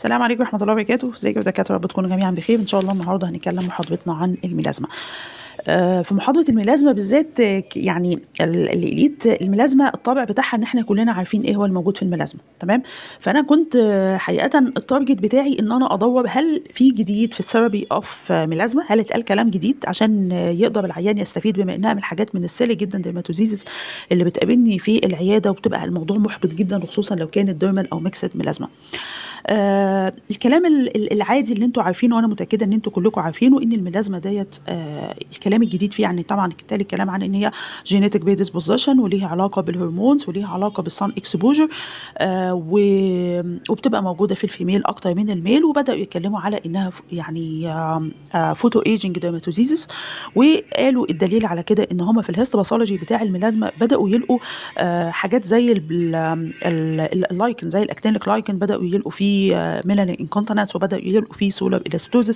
السلام عليكم ورحمة الله وبركاته ازيكم يا دكاترة رب تكونوا جميعا بخير ان شاء الله النهارده هنتكلم محاضرتنا عن الميلازما آه، في محاضرة الميلازما بالذات آه، ك- يعني ال- اللي لقيت الميلازما الطابع بتاعها ان احنا كلنا عارفين ايه هو الموجود في الميلازما تمام فانا كنت آه، حقيقة التارجت بتاعي ان انا ادور هل في جديد في الثيرابي اوف ميلازما هل اتقال كلام جديد عشان آه، يقدر العيان يستفيد بما انها من حاجات من السهل جدا ديرماتوزيزس اللي بتقابلني في العيادة وبتبقى الموضوع محبط جدا وخصوصا لو كانت ديرمال او ميكسد ميلازما آه الكلام ال- ال- العادي اللي انتوا عارفينه وانا متاكده ان انتوا كلكم عارفينه ان الميلازما ديت آه الكلام الجديد فيه يعني طبعا بالتالي الكلام عن ان هي جينيتك بريدisposition وليها علاقه بالهرمونز وليها علاقه بالصن اكسبوجر آه و- وبتبقى موجوده في الفيميل اكتر من الميل وبداوا يتكلموا على انها ف- يعني فوتو ايجنج ديرماتوزيزس وقالوا الدليل على كده ان هم في الهيستوباثولوجي بتاع الميلازما بداوا يلقوا آه حاجات زي ال- ال- ال- اللايكن زي الاكتينيك لايكن بداوا يلقوا فيه ميلانين انكونتيننس وبداوا يلقوا فيه سولار الاستوزس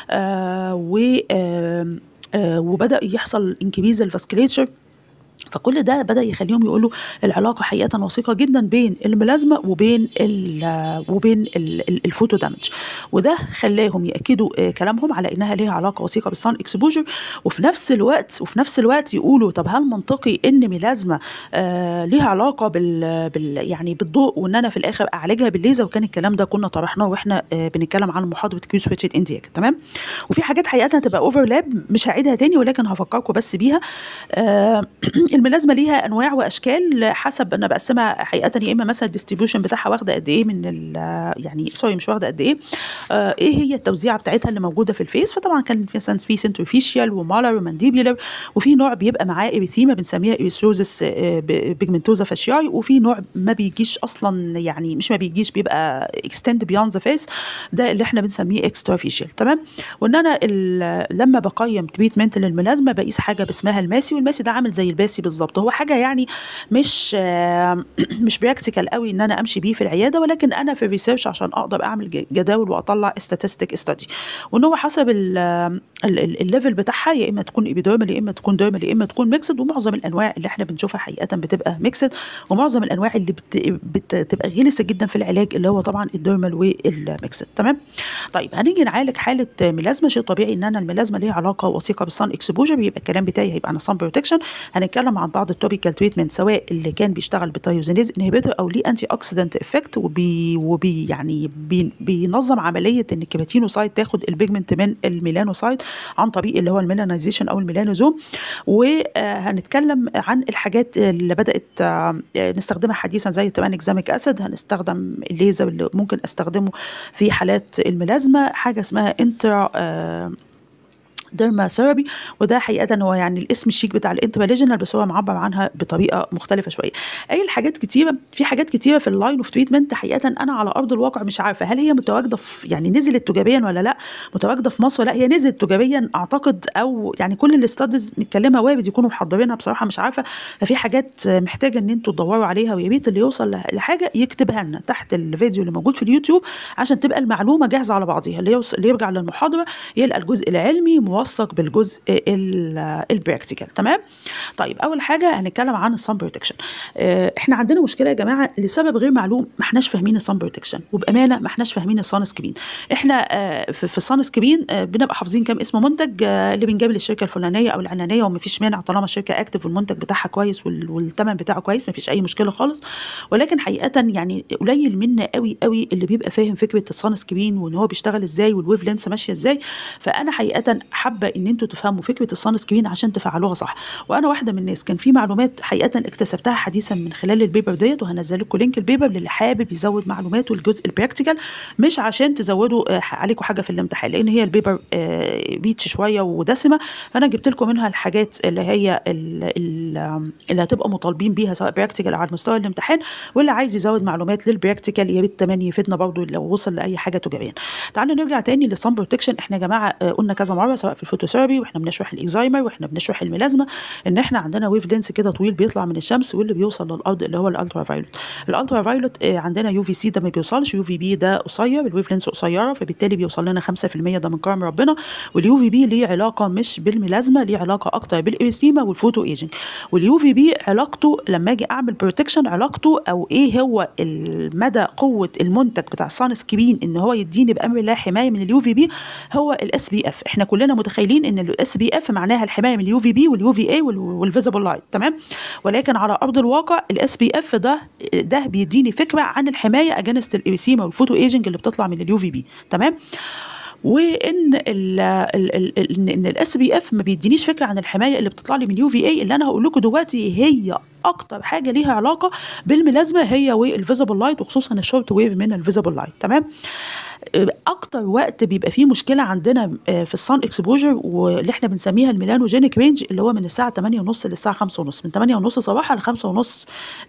آه و آم، آه وبدا يحصل انكريز الفاسكليتشر فكل ده بدا يخليهم يقولوا العلاقه حقيقه وثيقه جدا بين الميلازما وبين ال وبين ال- ال- الفوتو دامج وده خلاهم ياكدوا آه، كلامهم على انها ليها علاقه وثيقه بالصن اكسبوجر وفي نفس الوقت وفي نفس الوقت يقولوا طب هل منطقي ان ميلازما آه ليها علاقه بال, بال يعني بالضوء وان انا في الاخر اعالجها بالليزر وكان الكلام ده كنا طرحناه واحنا آه بنتكلم عن محاضره كيو سويتشد اندياك تمام وفي حاجات حقيقه هتبقى اوفرلاب مش هعيدها تاني ولكن هفكركم بس بيها آه الميلازما ليها انواع واشكال حسب انا بقسمها حقيقه يا اما مثلا الديستريبيوشن بتاعها واخده قد ايه من ال يعني سوري مش واخده قد ايه آه ايه هي التوزيعه بتاعتها اللي موجوده في الفيس فطبعا كان في مثلا في سنتروفيشيال ومالر ومانديبيولر وفي نوع بيبقى معاه اريثيما بنسميها اريثروزس بيجمنتوزا فاشياي وفي نوع ما بيجيش اصلا يعني مش ما بيجيش بيبقى اكستند بيوند ذا فيس ده اللي احنا بنسميه اكسترافيشيال تمام وان انا ال- لما بقيم تريتمنت للملازمه بقيس حاجه باسمها الماسي والماسي ده عامل زي الباسي بالظبط هو حاجه يعني مش آه، مش براكتيكال قوي ان انا امشي بيه في العياده ولكن انا في الريسيرش عشان اقدر اعمل ج- جداول واطلع statistics ستادي وان هو حسب ال- ال- ال- الليفل بتاعها يا اما تكون ايبيديرمال يا اما تكون ديرمال يا اما تكون ميكسد ومعظم الانواع اللي احنا بنشوفها حقيقه بتبقى ميكسد ومعظم الانواع اللي بت- بتبقى غلسه جدا في العلاج اللي هو طبعا الديرمال والميكسد تمام طيب هنيجي نعالج حاله ميلازما شيء طبيعي ان انا الميلازما ليها علاقه وثيقه بالصن اكسبوجر يبقى الكلام بتاعي هيبقى عن الصن بروتكشن هنتكلم عن بعض التوبيكال تريتمنت سواء اللي كان بيشتغل بتايوزينيز انهبيتور او ليه انتي اوكسيدنت افكت وبي وبي يعني بي بينظم عمليه ان الكيراتينوسايت تاخد البيجمنت من الميلانوسايت عن طريق اللي هو الميلانيزيشن او الميلانوزوم وهنتكلم عن الحاجات اللي بدات آه، نستخدمها حديثا زي التمانكزاميك اسيد هنستخدم الليزر اللي ممكن استخدمه في حالات الميلازما حاجه اسمها انترا آه ديرما ثيرابي وده حقيقه هو يعني الاسم الشيك بتاع الانتراليجنال بس هو معبر عنها بطريقه مختلفه شويه اي الحاجات كتيره في حاجات كتيره في اللاين اوف تريتمنت حقيقه انا على ارض الواقع مش عارفه هل هي متواجده في يعني نزلت تجاريا ولا لا متواجده في مصر ولا لا هي نزلت تجاريا اعتقد او يعني كل الاستادز متكلمه وارد يكونوا محضرينها بصراحه مش عارفه ففي حاجات محتاجه ان انتوا تدوروا عليها ويا ريت اللي يوصل لح- لحاجه يكتبها لنا تحت الفيديو اللي موجود في اليوتيوب عشان تبقى المعلومه جاهزه على بعضيها اللي, يوصل اللي يرجع للمحاضره يلقى الجزء العلمي موثق بالجزء ال- البراكتيكال تمام طيب اول حاجه هنتكلم عن الصن بروتكشن احنا عندنا مشكله يا جماعه لسبب غير معلوم ما احناش فاهمين الصن بروتكشن وبامانه ما احناش فاهمين الصن سكرين احنا آه، في في الصن سكرين آه، بنبقى حافظين كام اسم منتج آه، اللي بنجيب للشركه الفلانيه او العلانيه ومفيش مانع طالما الشركه اكتف والمنتج بتاعها كويس وال- والثمن بتاعه كويس مفيش اي مشكله خالص ولكن حقيقه يعني قليل منا قوي قوي اللي بيبقى فاهم فكره الصن سكرين وان هو بيشتغل ازاي والويف لينس ماشيه ازاي فانا حقيقه حابه ان انتوا تفهموا فكره الصن سكرين عشان تفعلوها صح وانا واحده من الناس كان في معلومات حقيقه اكتسبتها حديثا من خلال البيبر ديت وهنزل لكم لينك البيبر للي حابب يزود معلوماته الجزء البراكتيكال مش عشان تزودوا آه، عليكم حاجه في الامتحان لان هي البيبر آه، بيتش شويه ودسمه فانا جبت لكم منها الحاجات اللي هي ال- ال- اللي هتبقى مطالبين بيها سواء براكتيكال على مستوى الامتحان واللي عايز يزود معلومات للبراكتيكال يا ريت كمان يفيدنا برضو لو وصل لاي حاجه تجاريا تعالوا نرجع تاني للصن بروتكشن احنا يا جماعه آه، قلنا كذا مره سواء في الفوتوثيرابي واحنا بنشرح الاكزايمر واحنا بنشرح الملازمه ان احنا عندنا ويف لينس كده طويل بيطلع من الشمس واللي بيوصل للارض اللي هو الالترا فايولوت الالترا فايولوت عندنا يو في سي ده ما بيوصلش يو في بي ده قصير الويف لينس قصيره فبالتالي بيوصل لنا 5% ده من كرم ربنا واليو في بي ليه علاقه مش بالملازمه ليه علاقه اكتر بالاريثيما والفوتو ايجنج واليو في بي علاقته لما اجي اعمل بروتكشن علاقته او ايه هو المدى قوه المنتج بتاع الصن سكرين ان هو يديني بامر الله حمايه من اليو في بي هو الاس بي اف احنا كلنا متخيلين ان الاس بي اف معناها الحمايه من اليو في بي واليو في اي والفيزبل لايت تمام ولكن على ارض الواقع الاس بي اف ده ده بيديني فكره عن الحمايه اجينست الاريثيما والفوتو ايجنج اللي بتطلع من اليو في بي تمام وان ال ال ال ان الاس بي اف ما بيدينيش فكره عن الحمايه اللي بتطلع لي من يو في اي اللي انا هقول لكم دلوقتي هي اكتر حاجه ليها علاقه بالملازمه هي والفيزبل لايت وخصوصا الشورت ويف من الفيزبل لايت تمام اكتر وقت بيبقى فيه مشكله عندنا في الصن اكسبوجر واللي احنا بنسميها الميلانوجينيك رينج اللي هو من الساعه 8 ونص للساعه 5 ونص من 8 ونص صباحا ل 5 ونص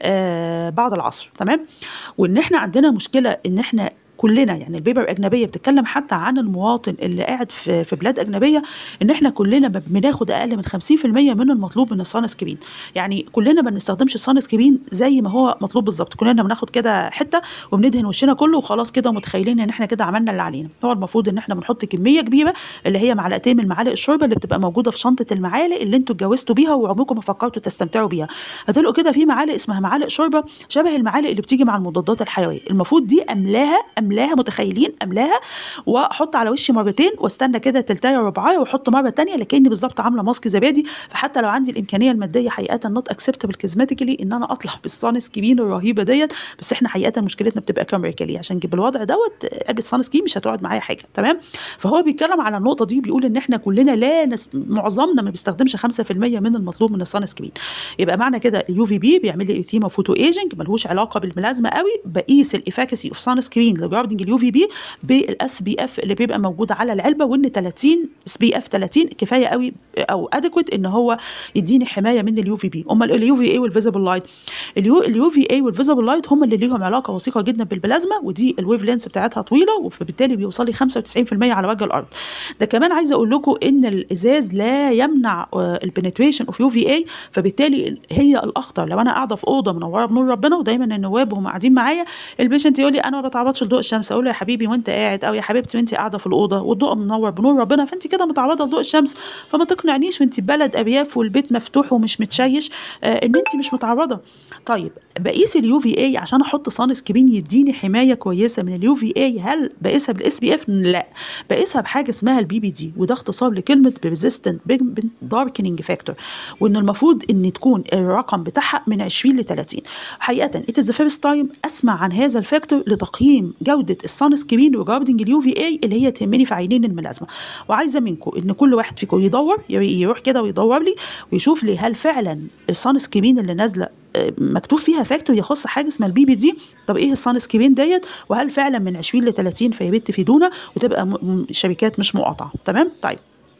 بعد العصر تمام وان احنا عندنا مشكله ان احنا كلنا يعني البيبر الاجنبيه بتتكلم حتى عن المواطن اللي قاعد في, في بلاد اجنبيه ان احنا كلنا بناخد اقل من 50% من المطلوب من الصن سكرين يعني كلنا ما بنستخدمش الصن سكرين زي ما هو مطلوب بالظبط كلنا بناخد كده حته وبندهن وشنا كله وخلاص كده ومتخيلين ان احنا كده عملنا اللي علينا هو المفروض ان احنا بنحط كميه كبيره اللي هي معلقتين من معالق الشوربه اللي بتبقى موجوده في شنطه المعالق اللي انتوا اتجوزتوا بيها وعمركم ما فكرتوا تستمتعوا بيها هتلاقوا كده في معالق اسمها معالق شوربه شبه المعالق اللي بتيجي مع المضادات الحيويه المفروض دي املاها املاها متخيلين املاها واحط على وشي مرتين واستنى كده تلتايه ربعايه واحط مره تانية لكاني بالظبط عامله ماسك زبادي فحتى لو عندي الامكانيه الماديه حقيقه نوت اكسبتبل كوزمتيكلي ان انا اطلع بالصان سكرين الرهيبه ديت بس احنا حقيقه مشكلتنا بتبقى كاميريكالي عشان بالوضع دوت علبه صان سكرين مش هتقعد معايا حاجه تمام فهو بيتكلم على النقطه دي بيقول ان احنا كلنا لا نس... معظمنا ما بيستخدمش 5% من المطلوب من الصان سكرين يبقى معنى كده اليو في بي بيعمل لي ايثيما فوتو ايجنج ملهوش علاقه بالملازمه قوي بقيس الافاكسي اوف صان سكرين ريجاردنج اليو في بي بالاس بي اف اللي بيبقى موجود على العلبه وان 30 اس بي اف 30 كفايه قوي او ادكويت ان هو يديني حمايه من اليو في بي امال اليو في اي والفيزبل لايت اليو اليو في اي والفيزبل لايت هم اللي ليهم علاقه وثيقه جدا بالبلازما ودي الويف لينس بتاعتها طويله وبالتالي بيوصل لي 95% على وجه الارض ده كمان عايزه اقول لكم ان الازاز لا يمنع البنتريشن اوف يو في اي فبالتالي هي الاخطر لو انا قاعده في اوضه منوره بنور ربنا ودايما النواب وهم قاعدين معايا البيشنت يقول لي انا ما بتعرضش لضوء الشمس اقول له يا حبيبي وانت قاعد او يا حبيبتي وانت قاعده في الاوضه والضوء منور بنور ربنا فانت كده متعرضه لضوء الشمس فما تقنعنيش وانت بلد ارياف والبيت مفتوح ومش متشيش آه ان انت مش متعرضه طيب بقيس اليو في اي عشان احط صن سكرين يديني حمايه كويسه من اليو في اي هل بقيسها بالاس بي اف لا بقيسها بحاجه اسمها البي بي دي وده اختصار لكلمه ريزيستنت بيجمنت داركنينج فاكتور وان المفروض ان تكون الرقم بتاعها من 20 ل 30 حقيقه ات ذا فيرست تايم اسمع عن هذا الفاكتور لتقييم جوده الصن سكرين ريجاردنج اليو في اي اللي هي تهمني في عينين الملازمه وعايزه منكم ان كل واحد فيكم يدور يروح كده ويدور لي ويشوف لي هل فعلا الصن سكرين اللي نازله مكتوب فيها فاكتور يخص حاجه اسمها البي بي دي طب ايه الصن سكرين ديت وهل فعلا من 20 ل 30 فيا ريت تفيدونا وتبقى شركات مش مقاطعه تمام طيب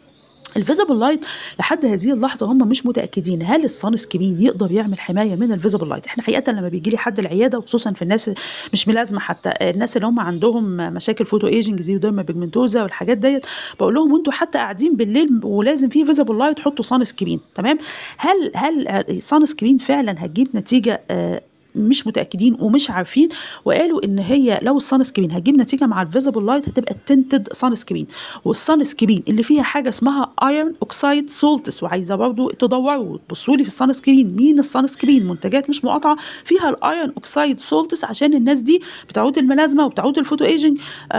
الفيزبل لايت لحد هذه اللحظه هم مش متاكدين هل الصن سكرين يقدر يعمل حمايه من الفيزبل لايت احنا حقيقه لما بيجي لي حد العياده وخصوصا في الناس مش ملازمه حتى الناس اللي هم عندهم مشاكل فوتو ايجنج زيوديرما بيجمنتوزا والحاجات ديت بقول لهم انتوا حتى قاعدين بالليل ولازم في فيزبل لايت حطوا صن سكرين تمام هل هل صن سكرين فعلا هتجيب نتيجه آه مش متاكدين ومش عارفين وقالوا ان هي لو الصن سكرين هتجيب نتيجه مع الفيزبل لايت هتبقى تنتد صن سكرين والصن سكرين اللي فيها حاجه اسمها ايرون اوكسايد سولتس وعايزه برضو تدوروا وتبصوا لي في الصن سكرين مين الصن سكرين منتجات مش مقاطعه فيها الايرون اوكسايد سولتس عشان الناس دي بتعود الملازمه وبتعود الفوتو ايجنج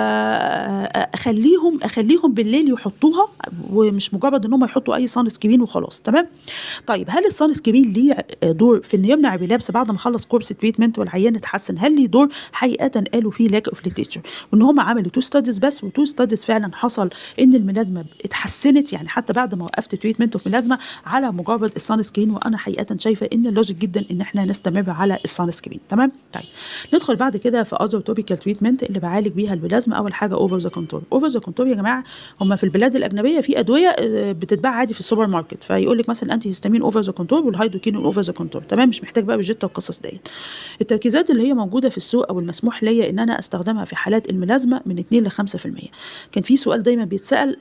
اخليهم اخليهم بالليل يحطوها ومش مجرد ان هم يحطوا اي صن سكرين وخلاص تمام طيب هل الصن سكرين ليه دور في انه يمنع الريلابس بعد ما خلص كورس تريتمنت والعيان اتحسن هل ليه دور حقيقه قالوا فيه لاك اوف ليتريتشر وان هم عملوا تو ستاديز بس وتو ستاديز فعلا حصل ان الملازمه اتحسنت يعني حتى بعد ما وقفت تريتمنت اوف ملازمه على مجرد الصن سكرين وانا حقيقه شايفه ان اللوجيك جدا ان احنا نستمر على الصن سكرين تمام طيب ندخل بعد كده في اذر توبيكال تريتمنت اللي بعالج بيها الملازمه اول حاجه اوفر ذا كونتور اوفر ذا كونتور يا جماعه هم في البلاد الاجنبيه في ادويه بتتباع عادي في السوبر ماركت فيقول لك مثلا انتي هيستامين اوفر ذا كونتور والهيدروكينون اوفر ذا كونتور تمام مش محتاج بقى بالجيتا والقصص ديت التركيزات اللي هي موجوده في السوق او المسموح ليا ان انا استخدمها في حالات الملازمه من 2 ل 5% كان في سؤال دايما بيتسال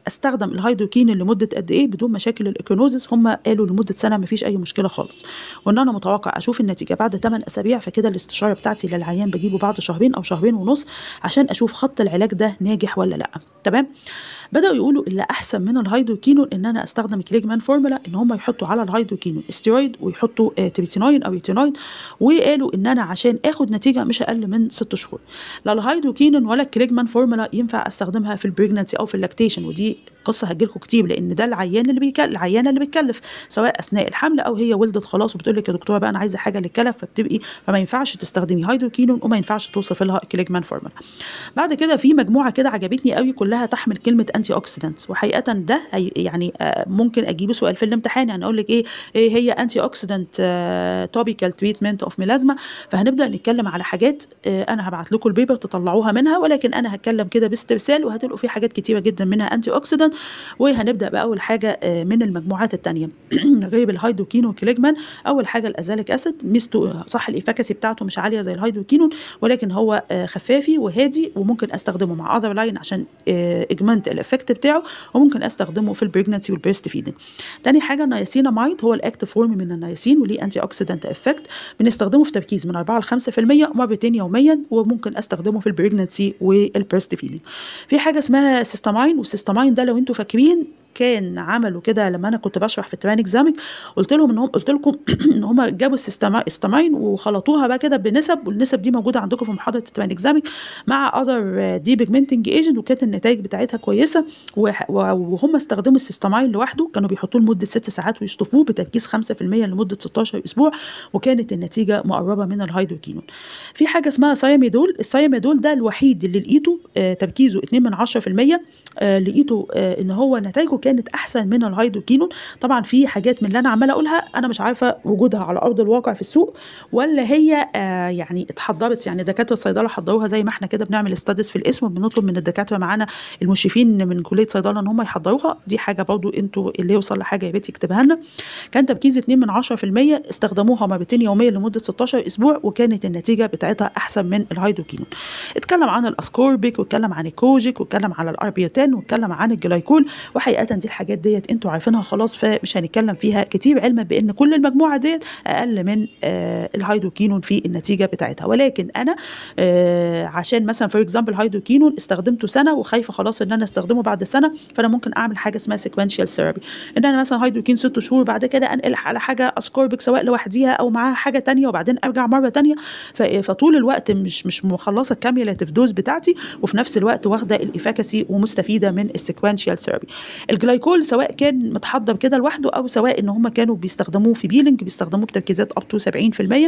استخدم الهيدروكينين لمده قد ايه بدون مشاكل الايكونوزس هم قالوا لمده سنه مفيش اي مشكله خالص وان انا متوقع اشوف النتيجه بعد 8 اسابيع فكده الاستشاره بتاعتي للعيان بجيبه بعد شهرين او شهرين ونص عشان اشوف خط العلاج ده ناجح ولا لا تمام بداوا يقولوا اللي احسن من الهيدروكينون ان انا استخدم كليجمان فورمولا ان هم يحطوا على الهيدروكينون استيرويد ويحطوا آه تريتينوين او يتينويد وقالوا ان انا عشان اخد نتيجه مش اقل من 6 شهور لا الهيدروكينون ولا الكليجمان فورمولا ينفع استخدمها في البريجنسي او في اللاكتيشن ودي قصه هتجيلكم كتير لان ده العيان اللي بيكلف العيانه اللي بتكلف سواء اثناء الحمل او هي ولدت خلاص وبتقول لك يا دكتوره بقى انا عايزه حاجه للكلف فبتبقي فما ينفعش تستخدمي هيدروكينون وما ينفعش توصف لها كليجمان فورمولا بعد كده في مجموعه كده عجبتني قوي كلها تحمل كلمه انتي اوكسيدنت وحقيقه ده هي يعني آه ممكن اجيبه سؤال في الامتحان يعني اقول لك ايه, إيه هي انتي اوكسيدنت توبيكال تريتمنت اوف ميلازما فهنبدا نتكلم على حاجات آه انا هبعت لكم البيبر تطلعوها منها ولكن انا هتكلم كده باسترسال وهتلقوا في حاجات كتيره جدا منها انتي اوكسيدنت وهنبدا باول حاجه آه من المجموعات الثانيه غير الهيدروكينون كليجمان اول حاجه الازاليك اسيد ميزته صح الافاكاسي بتاعته مش عاليه زي الهيدروكينون ولكن هو آه خفافي وهادي وممكن استخدمه مع اذر لاين عشان آه اجمنت الافكت بتاعه وممكن استخدمه في البريجنسي والبريست فيدنج تاني حاجه النياسيناميد هو الاكتف فورم من النياسين وليه انتي اوكسيدنت افكت بنستخدمه في تركيز من 4 ل 5% مرتين يوميا وممكن استخدمه في البريجنسي والبريست فيدنج في حاجه اسمها سيستامين والسيستامين ده لو انتوا فاكرين كان عملوا كده لما انا كنت بشرح في التران اكزامك قلت لهم ان هم قلت لكم ان هم جابوا السيستامين وخلطوها بقى كده بنسب والنسب دي موجوده عندكم في محاضره التران اكزامك مع اذر دي بيجمنتنج ايجنت وكانت النتائج بتاعتها كويسه وهم استخدموا السيستامين لوحده كانوا بيحطوه لمده ست ساعات ويشطفوه بتركيز 5% لمده 16 اسبوع وكانت النتيجه مقربه من الهيدروكينون في حاجه اسمها سايميدول السايميدول ده الوحيد اللي لقيته آه تركيزه 2 من 10% آه لقيته آه ان هو نتائجه كانت احسن من الهيدروكينون طبعا في حاجات من اللي انا عماله اقولها انا مش عارفه وجودها على ارض الواقع في السوق ولا هي آه يعني اتحضرت يعني دكاتره الصيدله حضروها زي ما احنا كده بنعمل ستاديز في الاسم وبنطلب من الدكاتره معانا المشرفين من كليه صيدله ان هم يحضروها دي حاجه برضو انتوا اللي يوصل لحاجه يا ريت يكتبها لنا كان تركيز 2 من 10% استخدموها مرتين يوميا لمده 16 اسبوع وكانت النتيجه بتاعتها احسن من الهيدروكينون اتكلم عن الاسكوربيك واتكلم عن الكوجيك واتكلم عن الاربيوتان واتكلم عن الجلايكول وحقيقه دي الحاجات ديت انتوا عارفينها خلاص فمش هنتكلم فيها كتير علما بان كل المجموعه ديت اقل من آه الهيدروكينون في النتيجه بتاعتها ولكن انا آه عشان مثلا فور اكزامبل هيدروكينون استخدمته سنه وخايفه خلاص ان انا استخدمه بعد سنه فانا ممكن اعمل حاجه اسمها سيكونشال ثيرابي ان انا مثلا هيدروكين ست شهور بعد كده انقل على حاجه اسكوربيك سواء لوحديها او معاها حاجه تانية وبعدين ارجع مره تانية فطول الوقت مش مش مخلصه الكاميولاتيف دوز بتاعتي وفي نفس الوقت واخده الافاكاسي ومستفيده من السيكونشال ثيرابي الجلايكول سواء كان متحضر كده لوحده او سواء ان هم كانوا بيستخدموه في بيلينج بيستخدموه بتركيزات اب تو 70%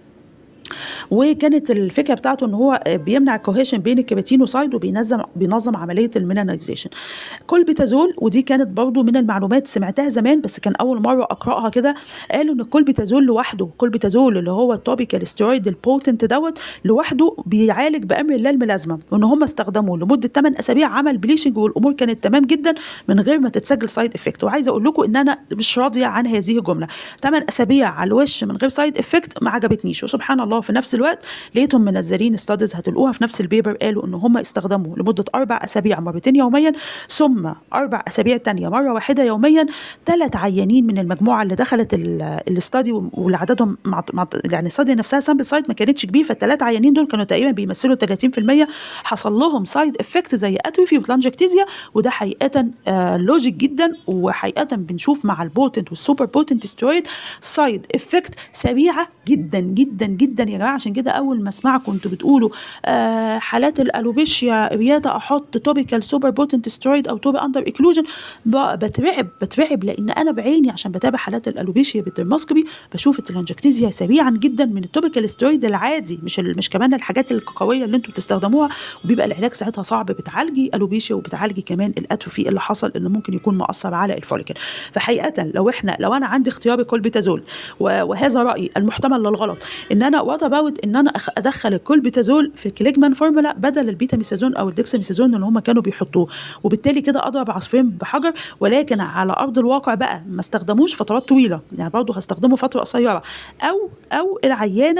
وكانت الفكره بتاعته ان هو بيمنع الكوهيشن بين الكيراتينوسايد وبينظم بينظم عمليه الميلانيزيشن كولبيتازول ودي كانت برضو من المعلومات سمعتها زمان بس كان اول مره اقراها كده قالوا ان الكولبيتازول لوحده الكولبيتازول اللي هو التوبيكال ستيرويد البوتنت دوت لوحده بيعالج بامر الله الملازمه وان هم استخدموه لمده 8 اسابيع عمل بليشنج والامور كانت تمام جدا من غير ما تتسجل سايد افكت وعايزه اقول لكم ان انا مش راضيه عن هذه الجمله 8 اسابيع على الوش من غير سايد افكت ما عجبتنيش وسبحان الله في نفس الوقت لقيتهم منزلين ستاديز هتلقوها في نفس البيبر قالوا ان هم استخدموا لمده اربع اسابيع مرتين يوميا ثم اربع اسابيع تانية مره واحده يوميا ثلاث عيانين من المجموعه اللي دخلت الاستادي واللي عددهم مع مع يعني الاستادي نفسها سامبل سايد ما كانتش كبير فالثلاث عيانين دول كانوا تقريبا بيمثلوا 30% حصل لهم سايد افكت زي اتروفي وتلانجكتيزيا وده حقيقه آه لوجيك جدا وحقيقه بنشوف مع البوتنت والسوبر بوتنت سترويد سايد افكت سريعه جدا جدا جدا يا جماعه عشان كده اول ما اسمعكم انتوا بتقولوا آه حالات الالوبيشيا رياضه احط توبيكال سوبر بوتنت سترويد او توبي اندر اكلوجن بترعب بترعب لان انا بعيني عشان بتابع حالات الالوبيشيا بالدرماسكوبي بشوف التلانجكتيزيا سريعا جدا من التوبيكال سترويد العادي مش مش كمان الحاجات القويه اللي انتوا بتستخدموها وبيبقى العلاج ساعتها صعب بتعالجي الوبيشيا وبتعالجي كمان الاتروفي اللي حصل انه ممكن يكون مؤثر على الفوليكل فحقيقه لو احنا لو انا عندي اختياري كولبيتازول وهذا رايي المحتمل للغلط ان انا وات اباوت ان انا ادخل الكولبيتازول في الكليجمان فورمولا بدل البيتاميثازون او الدكساميثازون اللي هم كانوا بيحطوه وبالتالي كده اضرب عصفورين بحجر ولكن على ارض الواقع بقى ما استخدموش فترات طويله يعني برضه هستخدمه فتره قصيره او او العيانه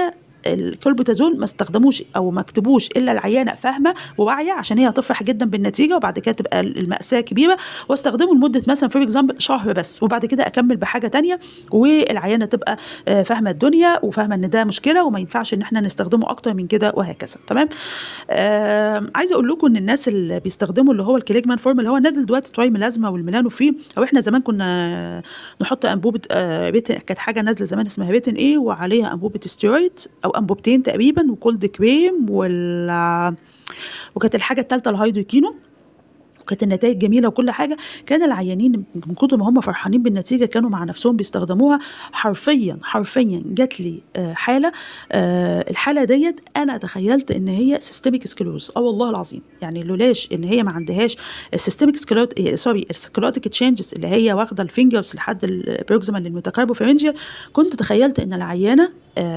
الكلبوتازون ما استخدموش او ما كتبوش الا العيانه فاهمه وواعيه عشان هي هتفرح جدا بالنتيجه وبعد كده تبقى الماساه كبيره واستخدمه لمده مثلا فور اكزامبل شهر بس وبعد كده اكمل بحاجه تانية والعيانه تبقى آه، فاهمه الدنيا وفاهمه ان ده مشكله وما ينفعش ان احنا نستخدمه اكتر من كده وهكذا تمام آه عايزه اقول لكم ان الناس اللي بيستخدموا اللي هو الكليجمان فورم اللي هو نازل دلوقتي تراي ملازمه والميلانو فيه او احنا زمان كنا نحط انبوبه آه بيتن كانت حاجه نازله زمان اسمها بيتن ايه وعليها انبوبه ستيرويد او انبوبتين تقريبا وكولد كريم وال وكانت الحاجه الثالثه الهايدروكينو وكانت النتائج جميله وكل حاجه كان العيانين من كتر ما هم فرحانين بالنتيجه كانوا مع نفسهم بيستخدموها حرفيا حرفيا جات لي آه، حاله آه، الحاله ديت انا تخيلت ان هي سيستميك سكلوز اه والله العظيم يعني لولاش ان هي ما عندهاش السيستميك سكلوت سوري السكلوتيك تشينجز اللي هي واخده الفينجرز لحد البروكسيمال للميتاكاربوفارنجيال كنت تخيلت ان العيانه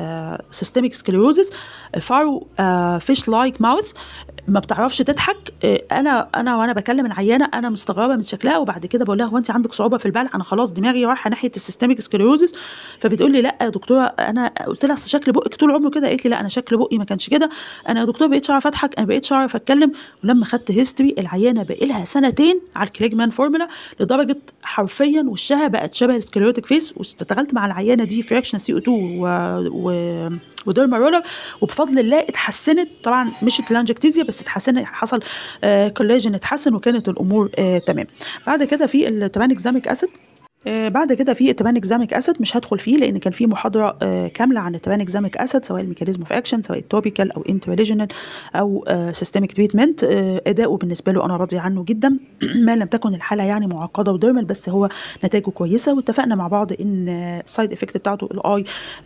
سيستميك سكليروزس فارو فيش لايك ماوث ما بتعرفش تضحك آه، انا انا وانا بكلم العيانه انا مستغربه من شكلها وبعد كده بقول لها هو انت عندك صعوبه في البلع انا خلاص دماغي رايحه ناحيه السيستميك سكليروزس فبتقول لي لا يا دكتوره انا قلت لها أصل شكل بقك طول عمره كده قالت لي لا انا شكل بقي ما كانش كده انا يا دكتوره بقيتش اعرف اضحك انا بقيتش اعرف اتكلم ولما خدت هيستوري العيانه بقى لها سنتين على الكليجمان فورمولا لدرجه حرفيا وشها بقت شبه السكليروتيك فيس واشتغلت مع العيانه دي فراكشن سي او 2 و, و... وديرما رولر وبفضل الله اتحسنت طبعا مش التلانجكتيزيا بس اتحسن حصل آه كولاجين اتحسن وكانت الامور آه تمام بعد كده في التبانكزاميك اسيد آه بعد كده في التبانكزاميك اسيد مش هدخل فيه لان كان في محاضره آه كامله عن التبانكزاميك اسيد سواء الميكانيزم اوف اكشن سواء توبيكال او انترليجنال او سيستميك تريتمنت اداؤه بالنسبه له انا راضيه عنه جدا ما لم تكن الحاله يعني معقده وديرمال بس هو نتائجه كويسه واتفقنا مع بعض ان السايد افكت بتاعته الاي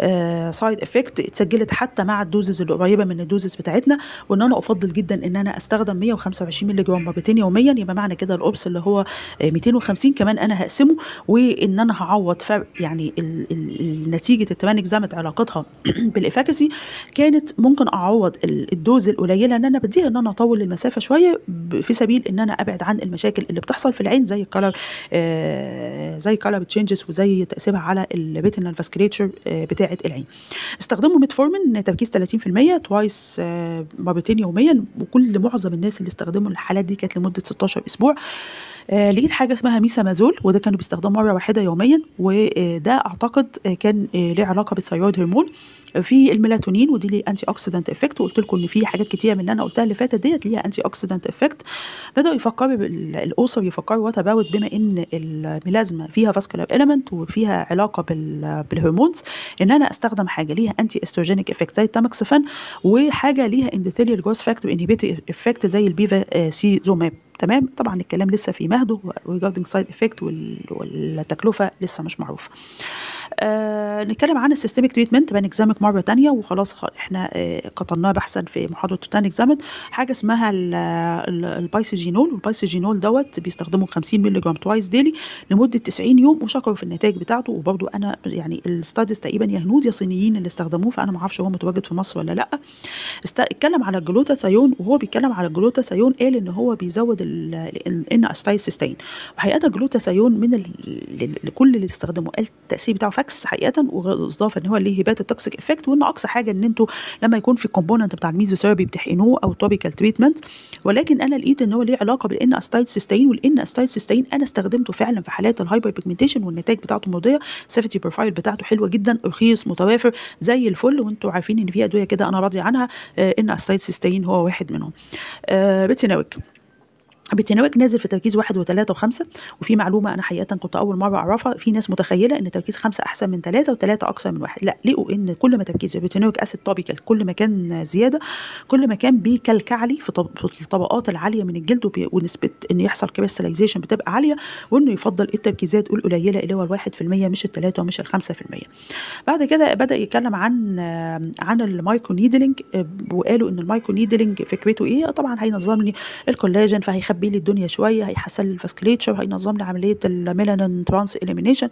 سايد افكت اتسجلت حتى مع الدوزز اللي قريبه من الدوزز بتاعتنا وان انا افضل جدا ان انا استخدم 125 مللي جرام مرتين يوميا يبقى معنى كده الاوبس اللي هو آه، 250 كمان انا هقسمه وان انا هعوض فرق يعني ال ال نتيجه التبانك زامت علاقتها بالافاكسي كانت ممكن اعوض ال- الدوز القليله ان انا بديها ان انا اطول المسافه شويه ب- في سبيل ان انا ابعد عن المشاكل اللي بتحصل في العين زي الكلر آه زي كلر تشينجز وزي تاثيرها على الريتينال فاسكوليتشر آه بتاعه العين استخدموا ميتفورمين تركيز 30% توايس آه مرتين يوميا وكل معظم الناس اللي استخدموا الحالات دي كانت لمده 16 اسبوع آه لقيت حاجه اسمها ميسامازول وده كانوا بيستخدموه مره واحده يوميا وده اعتقد آه، كان آه، ليه علاقه بالثيرويد هرمون في الميلاتونين ودي ليه انتي اوكسيدانت افكت وقلت لكم ان في حاجات كتير من اللي انا قلتها اللي فاتت ديت ليها انتي اوكسيدانت افكت بداوا يفكروا بال- الاسر يفكروا وات اباوت بما ان الميلازما فيها فاسكولار اليمنت وفيها علاقه بال- بالهرمونز ان انا استخدم حاجه ليها انتي استروجينيك افكت زي التامكسفان وحاجه ليها اندوثيليال جروث فاكتور انهبيتور افكت زي البيفا آه، سي زوماب تمام طبعا الكلام لسه في مهده ريجاردنج سايد افكت والتكلفه لسه مش معروفه آه نتكلم عن السيستميك تريتمنت بنكزامك مره تانية وخلاص خ- احنا آه قطعناه بحثا في محاضره توتان اكزامت حاجه اسمها ال- ال- البايسوجينول والبايسوجينول دوت بيستخدمه 50 مللي جرام توايس ديلي لمده 90 يوم وشكروا في النتائج بتاعته وبرده انا يعني الستاديز تقريبا يا هنود يا صينيين اللي استخدموه فانا ما اعرفش هو متواجد في مصر ولا لا است... اتكلم على الجلوتاثيون وهو بيتكلم على الجلوتاثيون قال ان هو بيزود الان استايسيستين وحقيقه الجلوتاثيون من ال... ل- لكل اللي استخدمه قال التاثير بتاعه فاكس حقيقه واضافه ان هو ليه هبات التوكسيك افكت وان اقصى حاجه ان انتوا لما يكون في الكومبوننت بتاع الميزوثيرابي بتحقنوه او توبيكال تريتمنت ولكن انا لقيت ان هو ليه علاقه بالان استايسيستين والان استايسيستين انا استخدمته فعلا في حالات الهايبر بيجمنتيشن والنتائج بتاعته مرضيه السيفتي بروفايل بتاعته حلوه جدا رخيص متوافر زي الفل وانتوا عارفين ان في ادويه كده انا راضيه عنها آه ان استايسيستين هو واحد منهم آه بيتيناويك بيتيناويك نازل في تركيز واحد وثلاثة وخمسة وفي معلومة أنا حقيقة كنت أول مرة أعرفها في ناس متخيلة إن تركيز خمسة أحسن من ثلاثة وثلاثة أكثر من واحد لا لقوا إن كل ما تركيز البيتيناويك أسيد توبيكال كل ما كان زيادة كل ما كان بيكلكعلي في طب- في الطبقات العالية من الجلد وبي- ونسبة إن يحصل كريستاليزيشن بتبقى عالية وإنه يفضل التركيزات القليلة اللي هو الواحد في المية مش الثلاثة ومش الخمسة في المية بعد كده بدأ يتكلم عن عن المايكرو نيدلينج وقالوا إن المايكرو نيدلينج فكرته إيه طبعا هينظم لي الكولاجين فهيخبي هيخبي لي الدنيا شويه هيحسن لي الفاسكليتشر هينظم لي عمليه الميلانين ترانس اليمينيشن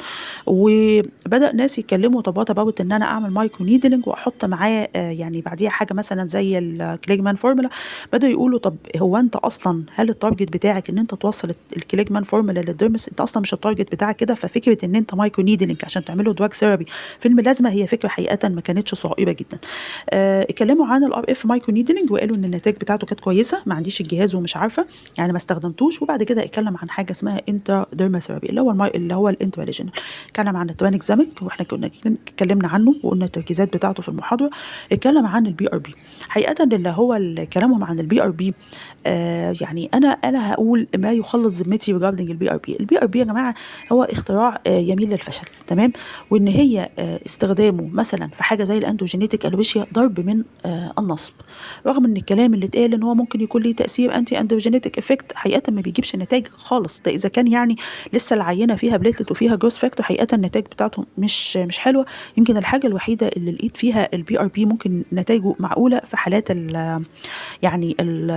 وبدا ناس يتكلموا طب وات اباوت ان انا اعمل مايكرو نيدلنج واحط معاه آه، يعني بعديها حاجه مثلا زي الكليجمان فورمولا بداوا يقولوا طب هو انت اصلا هل التارجت بتاعك ان انت توصل الكليجمان فورمولا للديرمس انت اصلا مش التارجت بتاعك كده ففكره ان انت مايكرو نيدلنج عشان تعمله دواج ثيرابي في الملازمه هي فكره حقيقه ما كانتش صائبه جدا آه، اتكلموا عن الار اف مايكرو نيدلنج وقالوا ان النتائج بتاعته كانت كويسه ما عنديش الجهاز ومش عارفه يعني ما استخدمتوش وبعد كده اتكلم عن حاجه اسمها انتر ديرما ثيرابي اللي هو الماي اللي هو الانتراليجين اتكلم عن التوانيك زمك واحنا كنا اتكلمنا عنه وقلنا التركيزات بتاعته في المحاضره اتكلم عن البي ار بي حقيقه اللي هو ال- كلامهم عن البي ار بي آه يعني انا انا هقول ما يخلص ذمتي ريجاردنج البي ار بي البي ار بي يا جماعه هو اختراع آه يميل للفشل تمام وان هي آه استخدامه مثلا في حاجه زي الاندروجينيتك الويشيا ضرب من آه النصب رغم ان الكلام اللي اتقال ان هو ممكن يكون ليه تاثير انتي اندروجينيتك افكت حقيقه ما بيجيبش نتائج خالص ده اذا كان يعني لسه العينه فيها بليتلت وفيها جروس فاكتور حقيقه النتائج بتاعته مش مش حلوه يمكن الحاجه الوحيده اللي لقيت فيها البي ار بي ممكن نتائجه معقوله في حالات ال يعني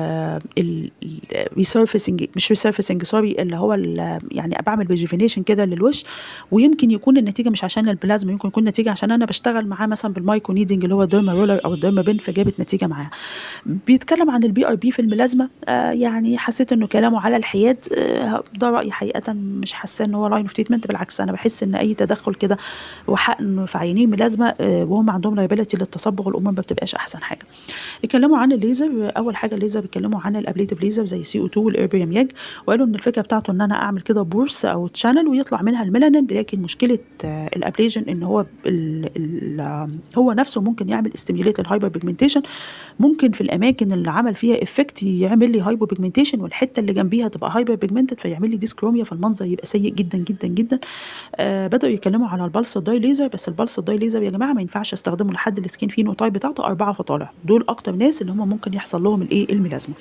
ال الريسيرفيسنج مش ريسيرفيسنج سوري اللي هو ال- يعني بعمل ريجيفينيشن كده للوش ويمكن يكون النتيجه مش عشان البلازما يمكن يكون نتيجه عشان انا بشتغل معاه مثلا بالمايكرو نيدنج اللي هو الديرما رولر او الديرما بين فجابت نتيجه معاه بيتكلم عن البي ار بي في الملازمه آه يعني حسيت انه كلامه على الحياد آه ده رايي حقيقه مش حاسه ان هو لاين اوف تريتمنت بالعكس انا بحس ان اي تدخل كده وحقن في عينين ملازمه آه وهم عندهم لايبيلتي للتصبغ الامور ما بتبقاش احسن حاجه اتكلموا عن الليزر اول حاجه الليزر بيتكلموا عن الابليتيف ليزر زي سي او 2 والاربيوم ياج وقالوا ان الفكره بتاعته ان انا اعمل كده بورس او تشانل ويطلع منها الميلانين لكن مشكله آه، الابليجن ان هو ال ال آه، هو نفسه ممكن يعمل استيميوليت الهايبر بيجمنتيشن ممكن في الاماكن اللي عمل فيها افكت يعمل لي هايبر بيجمنتيشن والحته اللي جنبيها تبقى هايبر بيجمنتد فيعمل لي ديسكروميا فالمنظر يبقى سيء جدا جدا جدا آه بداوا يتكلموا على البلس الداي ليزر بس البلس الداي ليزر يا جماعه ما ينفعش استخدمه لحد السكين فينوتايب بتاعته اربعه فطالع دول اكتر ناس اللي هم ممكن يحصل لهم الايه الميلازما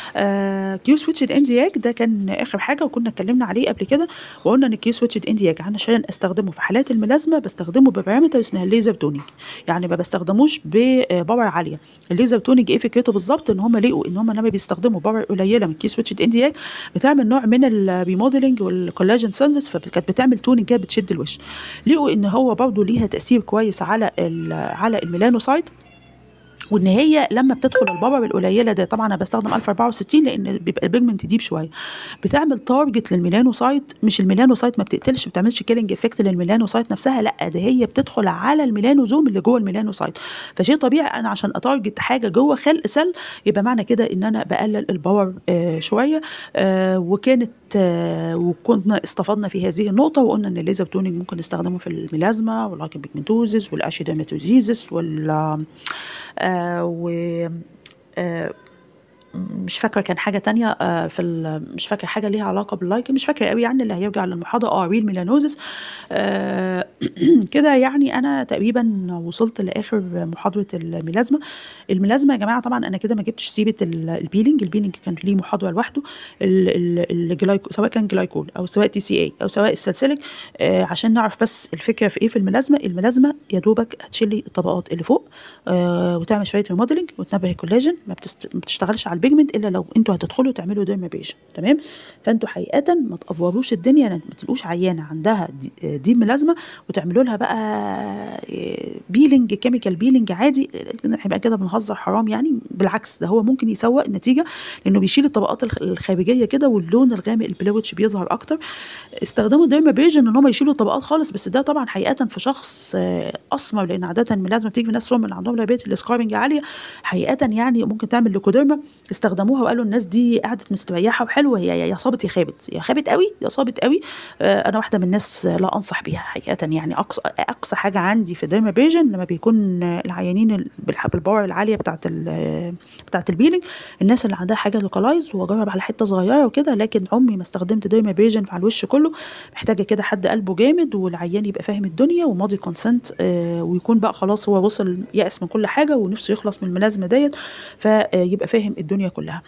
آه كيو سويتشد اندياك ده كان اخر حاجه وكنا اتكلمنا عليه قبل كده وقلنا ان كيو سويتشد اندياك عشان استخدمه في حالات الميلازما بستخدمه ببارامتر اسمها الليزر تونينج يعني ما بستخدموش بباور عاليه الليزر تونينج ايه فكرته بالظبط ان هم لقوا ان هم لما بيستخدموا باور قليله من كيو سويتشد اندياك بتعمل نوع من الريموديلنج والكولاجين سنسز فكانت بتعمل تونينج كده بتشد الوش لقوا ان هو برضه ليها تاثير كويس على ال- على الميلانوسايت وان هي لما بتدخل البابر القليله ده طبعا انا بستخدم 1064 لان بيبقى البيجمنت ديب شويه بتعمل تارجت للميلانوسايت مش الميلانوسايت ما بتقتلش ما بتعملش كيلينج افكت للميلانوسايت نفسها لا ده هي بتدخل على الميلانوزوم اللي جوه الميلانوسايت فشيء طبيعي انا عشان اتارجت حاجه جوه خلق سل يبقى معنى كده ان انا بقلل الباور آه شويه آه وكانت آه وكنا استفدنا في هذه النقطه وقلنا ان الليزر تونينج ممكن نستخدمه في الميلازما واللايكن بيجمنتوزيس والاشيديرماتوزيزس وال آه و آه مش فاكره كان حاجه تانية آه في ال- مش فاكره حاجه ليها علاقه باللايك مش فاكره قوي يعني اللي هيرجع للمحاضره اه ريل ميلانوزس آه كده يعني انا تقريبا وصلت لاخر محاضره الميلازما الميلازما يا جماعه طبعا انا كده ما جبتش سيره ال- البيلينج البيلينج كان ليه محاضره لوحده ال- ال- الجلايكو سواء كان جلايكول او سواء تي سي اي او سواء السلسلك آه عشان نعرف بس الفكره في ايه في الميلازما الميلازما يا دوبك هتشيل لي الطبقات اللي فوق آه وتعمل شويه ريموديلنج وتنبه الكولاجين ما, بتست... ما بتشتغلش على البيجمنت الا لو انتوا هتدخلوا تعملوا ديرمابيشن تمام فانتوا حقيقه ما تافوروش الدنيا ما تبقوش عيانه عندها دي, دي ملازمه وتعملوا لها بقى آه، بيلينج كيميكال بيلينج عادي آه، هيبقى كده بنهزر حرام يعني بالعكس ده هو ممكن يسوء النتيجه لانه بيشيل الطبقات الخ- الخارجيه كده واللون الغامق البلوتش بيظهر اكتر استخدموا ديرمابيشن ان هم يشيلوا الطبقات خالص بس ده طبعا حقيقه في شخص آه، اسمر لان عاده الملازمه بتيجي من ناس سمر اللي عندهم لايبيلتي السكاربنج عاليه حقيقه يعني ممكن تعمل ليكوديرما استخدموها وقالوا الناس دي قعدت مستريحه وحلوه هي يا صابت يا خابت يا خابت قوي يا صابت قوي آه، انا واحده من الناس لا انصح بيها حقيقه يعني اقصى اقصى حاجه عندي في ديرما بيجن لما بيكون آه، العيانين ال- بالح- بالباور العاليه بتاعه ال- بتاعه البيلينج الناس اللي عندها حاجه لوكالايز واجرب على حته صغيره وكده لكن عمري ما استخدمت ديرما بيجن على الوش كله محتاجه كده حد قلبه جامد والعيان يبقى فاهم الدنيا وماضي كونسنت ويكون بقى خلاص هو وصل يأس من كل حاجه ونفسه يخلص من الملازمه ديت فيبقى فاهم الدنيا الدنيا كلها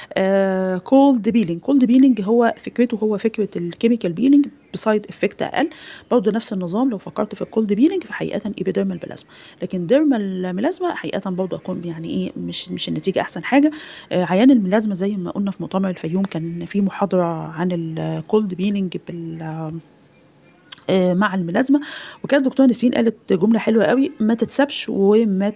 كولد بيلينج كولد بيلينج هو فكرته هو فكره الكيميكال بيلينج بسايد افكت اقل برضه نفس النظام لو فكرت في الكولد بيلينج فحقيقه ايبيديرمال ميلازما لكن ديرمال ميلازما حقيقه برضه اكون يعني ايه مش مش النتيجه احسن حاجه آه عيان الميلازما زي ما قلنا في مؤتمر الفيوم كان في محاضره عن الكولد بيلينج بال مع الملازمه وكانت الدكتوره نسرين قالت جمله حلوه قوي ما تتسابش وما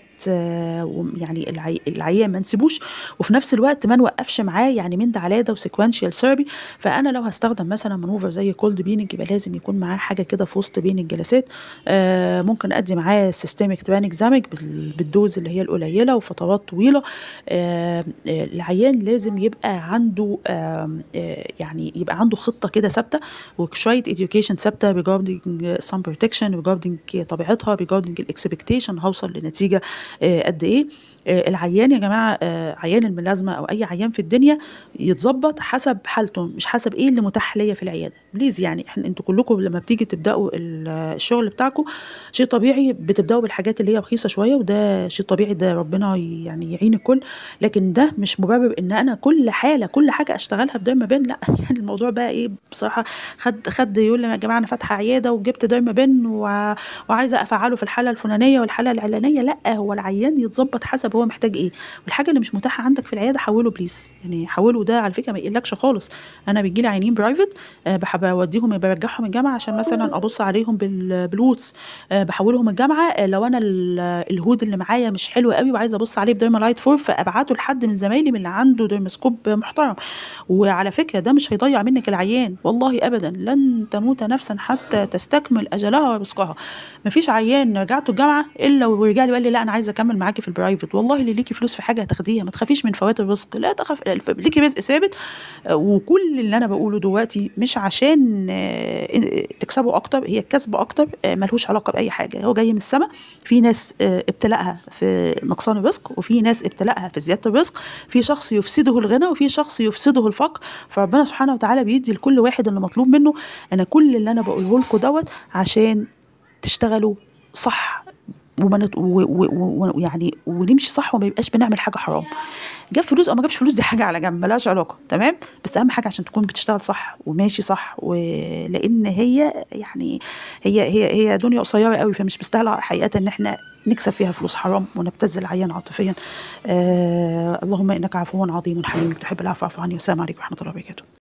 يعني العي... العيان ما نسيبوش وفي نفس الوقت ما نوقفش معاه يعني من ده على ده وسيكونشال ثيرابي فانا لو هستخدم مثلا مانوفر زي كولد بيننج يبقى لازم يكون معاه حاجه كده في وسط بين الجلسات آه ممكن ادي معاه سيستميك ترانكزاميك بالدوز اللي هي القليله وفترات طويله آه العيان لازم يبقى عنده آه يعني يبقى عنده خطه كده ثابته وشويه education ثابته regarding some protection regarding طبيعتها regarding الاكسبكتيشن هوصل لنتيجه قد ايه العيان يا جماعه عيان الملازمه او اي عيان في الدنيا يتظبط حسب حالته مش حسب ايه اللي متاح ليا في العياده بليز يعني احنا انتوا كلكم لما بتيجي تبداوا الشغل بتاعكم شيء طبيعي بتبداوا بالحاجات اللي هي رخيصه شويه وده شيء طبيعي ده ربنا يعني يعين الكل لكن ده مش مبرر ان انا كل حاله كل حاجه اشتغلها بدرما بين لا يعني الموضوع بقى ايه بصراحه خد خد يقول لي يا جماعه انا فاتحه عياده وجبت درما بين وعايزه افعله في الحاله الفلانيه والحاله العلانيه لا هو العيان يتظبط حسب هو محتاج ايه والحاجه اللي مش متاحه عندك في العياده حوله بليز يعني حوله ده على فكره ما يقلكش خالص انا بيجي لي عيانين برايفت أه بحب اوديهم برجعهم الجامعه عشان مثلا ابص عليهم بالوتس أه بحولهم الجامعه أه لو انا الهود اللي معايا مش حلو قوي وعايزه ابص عليه بديرما لايت فور فابعته لحد من زمايلي من اللي عنده ديرمسكوب محترم وعلى فكره ده مش هيضيع منك العيان والله ابدا لن تموت نفسا حتى تستكمل اجلها ورزقها مفيش عيان رجعته الجامعه الا ورجع لي وقال لي لا انا عايزه اكمل معاكي في البرايفت والله اللي ليكي فلوس في حاجه هتاخديها ما تخافيش من فوات الرزق لا تخاف ليكي رزق ثابت وكل اللي انا بقوله دلوقتي مش عشان تكسبوا اكتر هي الكسب اكتر ملهوش علاقه باي حاجه هو جاي من السماء في ناس ابتلاءها في نقصان الرزق وفي ناس ابتلاءها في زياده الرزق في شخص يفسده الغنى وفي شخص يفسده الفقر فربنا سبحانه وتعالى بيدي لكل واحد اللي مطلوب منه انا كل اللي انا بقوله لكم دوت عشان تشتغلوا صح وما ويعني ونمشي صح وما يبقاش بنعمل حاجه حرام جاب فلوس او ما جابش فلوس دي حاجه على جنب ملهاش علاقه تمام بس اهم حاجه عشان تكون بتشتغل صح وماشي صح ولان هي يعني هي هي هي دنيا قصيره قوي فمش مستاهله حقيقه ان احنا نكسب فيها فلوس حرام ونبتز العيان عاطفيا آه اللهم انك عفو عظيم حليم تحب العفو فاعف عني والسلام عليكم ورحمه الله وبركاته